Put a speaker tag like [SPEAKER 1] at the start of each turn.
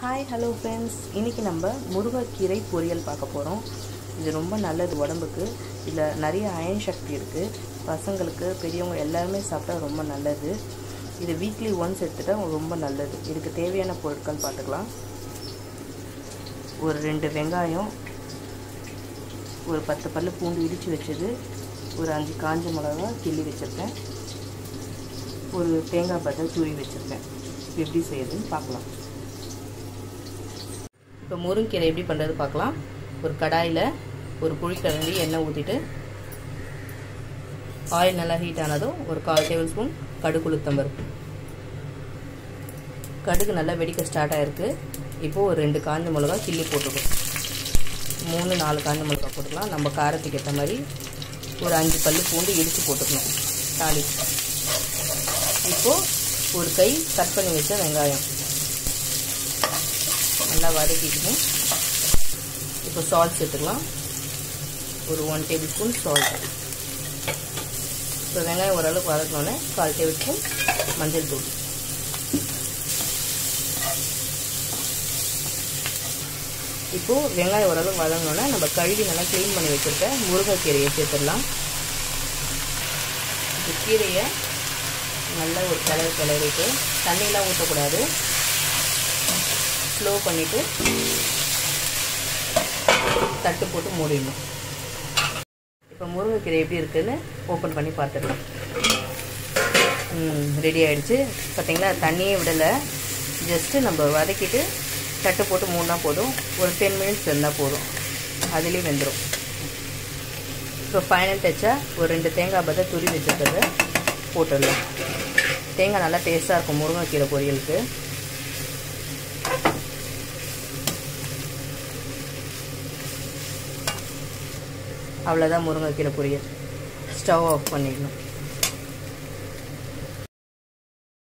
[SPEAKER 1] hi hello friends இன்றைக்கி நம்ம முருங்கைக்கீரை பொரியல் பார்க்க போகிறோம் இது ரொம்ப நல்லது உடம்புக்கு இதில் நிறைய அயன் சக்தி இருக்குது பசங்களுக்கு பெரியவங்க எல்லாருமே சாப்பிட்டா ரொம்ப நல்லது இது வீக்லி ஒன்ஸ் எடுத்துட்டா ரொம்ப நல்லது இதுக்கு தேவையான பொருட்கள் பார்த்துக்கலாம் ஒரு ரெண்டு வெங்காயம் ஒரு பத்து பல்லு பூண்டு இடித்து வச்சது ஒரு அஞ்சு காஞ்ச மிளகா கிள்ளி வச்சுருக்கேன் ஒரு தேங்காய் பத்தை தூவி வச்சுருக்கேன் எப்படி செய்யுதுன்னு பார்க்கலாம் இப்போ முருங்கீரை எப்படி பண்ணுறது பார்க்கலாம் ஒரு கடாயில் ஒரு புளிக்கரண்டி எண்ணெய் ஊற்றிட்டு ஆயில் நல்லா ஹீட் ஆனதும் ஒரு கால் டேபிள் ஸ்பூன் கடுகு உளுத்தம்பருப்பு கடுகு நல்லா வெடிக்க ஸ்டார்ட் ஆகிருக்கு இப்போது ஒரு ரெண்டு காஞ்ச மிளகா கிள்ளி போட்டுக்கணும் மூணு நாலு காஞ்ச மிளகா போட்டுக்கலாம் நம்ம காரத்துக்கு ஏற்ற மாதிரி ஒரு அஞ்சு பல்லு பூண்டு இடித்து போட்டுக்கணும் தாளி இப்போது ஒரு கை கட் பண்ணி வச்ச வெங்காயம் நல்லா வதக்கிக்கணும் இப்போ சால்ட் சேர்த்துக்கலாம் ஒரு ஒன் டேபிள் ஸ்பூன் சால்ட் இப்போ வெங்காயம் ஓரளவுக்கு வதக்கினோடனே கால் டேபிள் ஸ்பூன் மஞ்சள் தூள் இப்போது வெங்காயம் ஓரளவுக்கு வதங்கினோடனே நம்ம கழுவி நல்லா க்ளீன் பண்ணி வச்சுருக்க முருங்கைக்கீரையை சேர்த்துடலாம் இந்த கீரையை நல்ல ஒரு கலர் கிளறிட்டு தண்ணியெலாம் ஊற்றக்கூடாது ஸ்லோ பண்ணிவிட்டு தட்டு போட்டு மூடிடணும் இப்போ முருங்கைக்கீரை எப்படி இருக்குதுன்னு ஓப்பன் பண்ணி பார்த்துடலாம் ரெடி ஆகிடுச்சு பார்த்தீங்களா தண்ணியே விடலை ஜஸ்ட்டு நம்ம வதக்கிட்டு தட்டு போட்டு மூடினா போதும் ஒரு டென் மினிட்ஸ் இருந்தால் போதும் அதுலேயே வெந்துடும் இப்போ ஃபைனல் டச்சாக ஒரு ரெண்டு தேங்காய் பத்தை துரி வச்சுருக்கிறத போட்டுடலாம் தேங்காய் நல்லா டேஸ்ட்டாக இருக்கும் முருங்கைக்கீரை பொரியலுக்கு அவ்வளோதான் முருங்கைக்கீரை பொரியல் ஸ்டவ் ஆஃப் பண்ணிடணும்